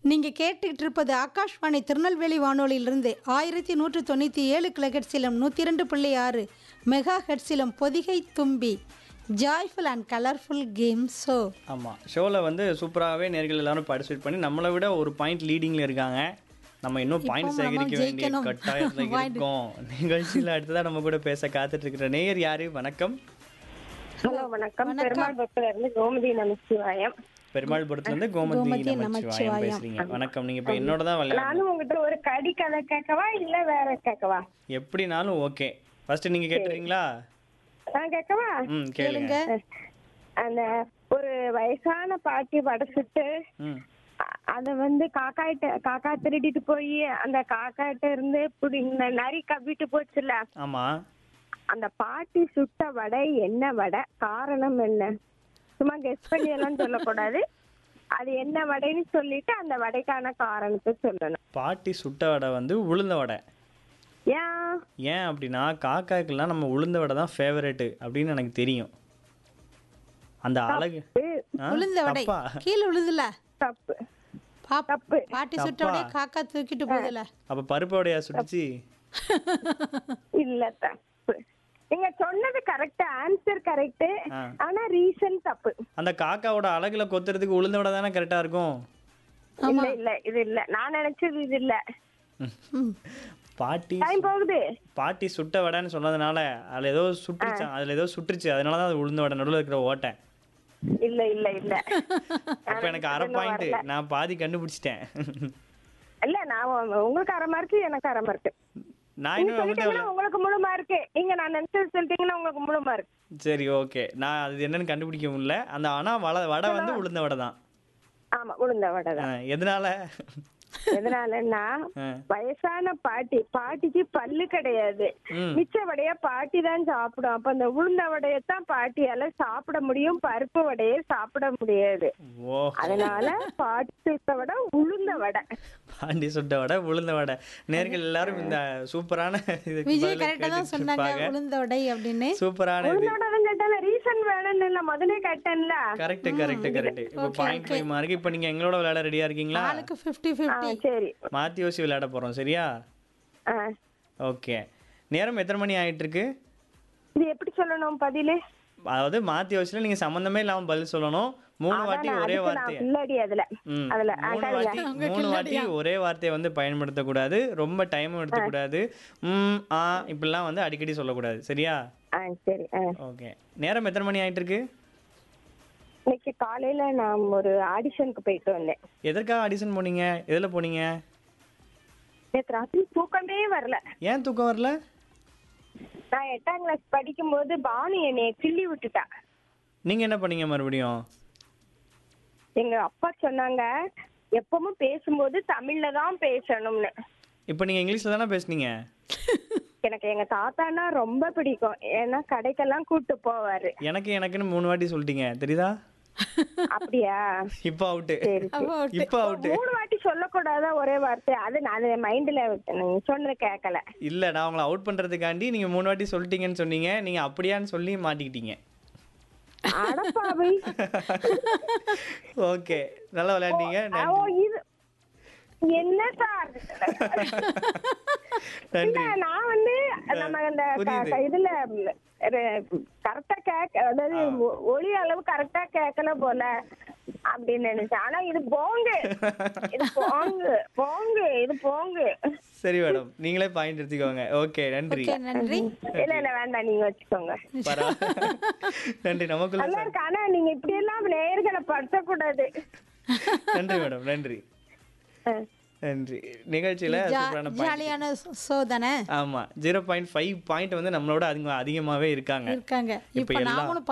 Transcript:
நீங்க கேட்டுக்கிட்டு இருப்பது ஆகாஷ்வாணி திருநெல்வேலி வானொலியிலிருந்து ஆயிரத்தி நூற்று தொண்ணூற்றி ஏழு கிலோஹெட்ஸிலும் நூற்றி இரண்டு புள்ளி ஆறு மெகா ஹெட்ஸிலும் பொதிகை தும்பி joyful and colourful game show ஆமாம் ஷோவில் வந்து சூப்பராகவே நேர்கள் எல்லாரும் பார்ட்டிசிபேட் பண்ணி நம்மளை விட ஒரு பாயிண்ட் லீடிங்கில் இருக்காங்க நம்ம இன்னும் பாயிண்ட் நம்ம சேகரிக்க வேண்டிய ஜெயிக்கணும். கட்டாயத்தில் Point. இருக்கோம் நிகழ்ச்சியில் அடுத்ததாக நம்ம கூட பேச காத்துட்டு இருக்கிற நேயர் யாரு வணக்கம் ஹலோ வணக்கம் பெருமாள் பக்கத்துல இருந்து கோமதி நமச்சிவாயம் பெருமாள்புரத்துலேருந்து கோமதி கோமதி நமச்சிவாயம் நமச்சிவாயம். பேசுறீங்க வணக்கம் நீங்கள் இப்போ என்னோட தான் விளையாடணும் நானும் உங்ககிட்ட ஒரு கடி கதை கேட்கவா இல்ல வேற கேட்கவா எப்படினாலும் ஓகே ஃபர்ஸ்ட் நீங்கள் கேட்டுறீங்களா நான் கேட்கவா ம் கேளுங்க அந்த ஒரு வயசான பாட்டி வடை சுட்டு ம் அ- அத வந்து காக்காயிட்ட காக்கா திருடிட்டு போய் அந்த காக்காயிட்ட இருந்து இப்படி இந்த நரி கவ்விட்டு போச்சுல ஆமாம் அந்த பாட்டி சுட்ட வடை என்ன வடை காரணம் என்ன சும்மா கெஸ் பண்ணி எல்லாம் சொல்லக்கூடாது அது என்ன வடைன்னு சொல்லிட்டு அந்த வடைக்கான காரணத்தை சொல்லணும் பாட்டி சுட்ட வடை வந்து உளுந்த வடை ஏன் ஏன் அப்படின்னா காக்காக்கெல்லாம் நம்ம உளுந்த வடை தான் ஃபேவரெட்டு அப்படின்னு எனக்கு தெரியும் அந்த அழகு ஆ? உளுந்த வடை தப்பா? கீழே உழுதுல தப்பு பாப் தப்பு. பாட்டி சுட்ட உடனே காக்கா தூக்கிட்டு போகுதுல அப்ப பருப்பு வடையா சுட்டுச்சு இல்ல தப்பு நீங்க சொன்னது கரெக்ட் ஆன்சர் கரெக்ட் ஆ. ஆனா ரீசன் தப்பு அந்த காக்காவோட அழகுல கொத்துறதுக்கு உளுந்த வடை தானே கரெக்டா இருக்கும் இல்ல இல்ல இது இல்ல நான் நினைச்சது இது இல்ல ம். பாட்டி டைம் போகுது பாட்டி சுட்ட வடைன்னு சொன்னதுனால அதுல ஏதோ சுட்டுருச்சு அதுல ஏதோ சுட்டுருச்சு அதனால தான் அது உளுந்த வடை நடுவில் இருக்கிற ஓட்டை இல்ல இல்ல இல்ல அப்ப எனக்கு அரை பாயிண்ட் நான் பாதி கண்டுபிடிச்சிட்டேன் இல்ல நான் உ- உங்களுக்கு அரை மார்க் எனக்கு அரை மார்க் நான் நீங்க இன்னும் உங்கள்கிட்ட சொல்லிட்டீங்கன்னா உங்களுக்கு முழு மார்க் நீங்க நான் நினைச்சது சொல்லிட்டீங்கன்னா உங்களுக்கு முழு மார்க் சரி ஓகே நான் அது என்னன்னு கண்டுபிடிக்க முடியல அந்த ஆனா வடை வடை வந்து உளுந்த வடை தான் ஆமா உளுந்த வடை தான் ஆ, எதனால எதனாலன்னா ஆ. வயசான பாட்டி பாட்டிக்கு பல்லு கிடையாது ம். மிச்ச வடைய பாட்டி தான் சாப்பிடும் அப்ப அந்த உளுந்த வடையத்தான் பாட்டியால சாப்பிட முடியும் பருப்பு வடையை சாப்பிட முடியாது ஓ அதனால பாட்டி சுட்ட வடை உளுந்த வடை பாண்டி சுட்ட வடை உளுந்த வடை நேர்கள் எல்லாரும் இந்த சூப்பரான இதுக்கு விஜய் பதில் கரெக்டாக தான் கேட்டுட்டு சொன்னாங்க இருப்பாங்க. உளுந்த வடை அப்படின்னு சூப்பரான இது உளுந்த வடை தான் கேட்டேன் ரீசன் வேணும்னு இல்ல முதலே கேட்டேன்ல கரெக்ட் கரெக்ட் கரெக்ட் இப்போ பாயிண்ட் ஃபைவ் மார்க் இப்போ நீங்க எங்களோட விளையாட ரெடியா இருக்கீங்களா ஆளுக்கு ஃபிஃப்டி ஆ, ஃபிஃப்டி சரி மாத்தி யோசி விளையாட போறோம் சரியா ஆ. ஓகே நேரம் எத்தனை மணி ஆயிட்டு இருக்கு இது எப்படி சொல்லணும் பதிலு அதாவது மாத்தி யோசில நீங்க சம்பந்தமே இல்லாம பதில் சொல்லணும் மூணு வாட்டி அதான் ஒரே அதுக்கு நான் வார்த்தை பின்னாடி அதுல ம். அதுல ஆ, மூணு கருங்க. வாட்டி மூணு வாட்டி ஒரே வார்த்தையை வந்து பயன்படுத்தக்கூடாது ரொம்ப டைமும் எடுத்துக்கூடாது ம் ஆ இப்படிலாம் வந்து அடிக்கடி சொல்லக்கூடாது சரியா ஆ சரி ஆ ஓகே நேரம் எத்தனை மணி ஆயிட்டு இருக்கு இன்னைக்கு காலையில நான் ஒரு ஆடிஷனுக்கு போயிட்டு வந்தேன் எதற்காக ஆடிஷன் போனீங்க எதில் போனீங்க நேற்று ராத்திரி தூக்கமே வரல ஏன் தூக்கம் வரல நான் எட்டாம் கிளாஸ் படிக்கும்போது பானு என்னைய கிள்ளி விட்டுட்டா நீங்கள் என்ன பண்ணீங்க மறுபடியும் எங்க அப்பா சொன்னாங்க எப்பவும் பேசும்போது தமிழ்ல தான் பேசணும்னு இப்போ நீங்கள் இங்கிலீஷில் தானே பேசுனீங்க எனக்கு எங்க தாத்தானா ரொம்ப பிடிக்கும் ஏன்னா கடைக்கெல்லாம் கூட்டு போவாரு எனக்கு எனக்குன்னு மூணு வாட்டி சொல்லிட்டீங்க தெரியுதா அப்படியா இப்போ அவுட்டு சரி சரி. இப்போ அவுட்டு மூணு வாட்டி சொல்லக்கூடாதா ஒரே வார்த்தை அது நான் மைண்ட்ல நீங்க சொன்னது கேட்கல இல்லை நான் உங்களை அவுட் பண்ணுறதுக்காண்டி நீங்கள் மூணு வாட்டி சொல்லிட்டீங்கன்னு சொன்னீங்க நீங்கள் அப்படியான்னு சொல்லி மாட்டிக்கிட்டீங்க அடப்பாவை ஓகே நல்லா விளையாண்டீங்க ஓ இது என்ன சார் நன்றி இல்ல, நான் வந்து நம்ம அந்த க- புரியுது. க- இதுல கரெக்டா கேக்க அதாவது ஒ- ஒளி அளவு கரெக்டா கேட்கல போல அப்படின்னு நினைச்சேன் ஆனா இது போங்கு இது போங்கு போங்கு இது போங்கு சரி மேடம் நீங்களே பாயிண்ட் எடுத்துக்கோங்க ஓகே நன்றி ஓகே நன்றி இல்ல இல்ல வேண்டாம் நீங்க வச்சுக்கோங்க பரவா நன்றி நமக்குள்ள நல்லா இருக்கு ஆனா நீங்க இப்படி எல்லாம் நேர்களை படுத்தக்கூடாது நன்றி மேடம் நன்றி ஆ. நன்றி நிகழ்ச்சியில ஜா- சூப்பரான பாயிண்ட் ஜாலியான ஷோ தானே ஆமா ஜீரோ பாயிண்ட் ஃபைவ் பாயிண்ட் வந்து நம்மளோட அதிகமா அதிகமாவே இருக்காங்க இருக்காங்க இப்ப இப்போ எல்லாம் நாமளும்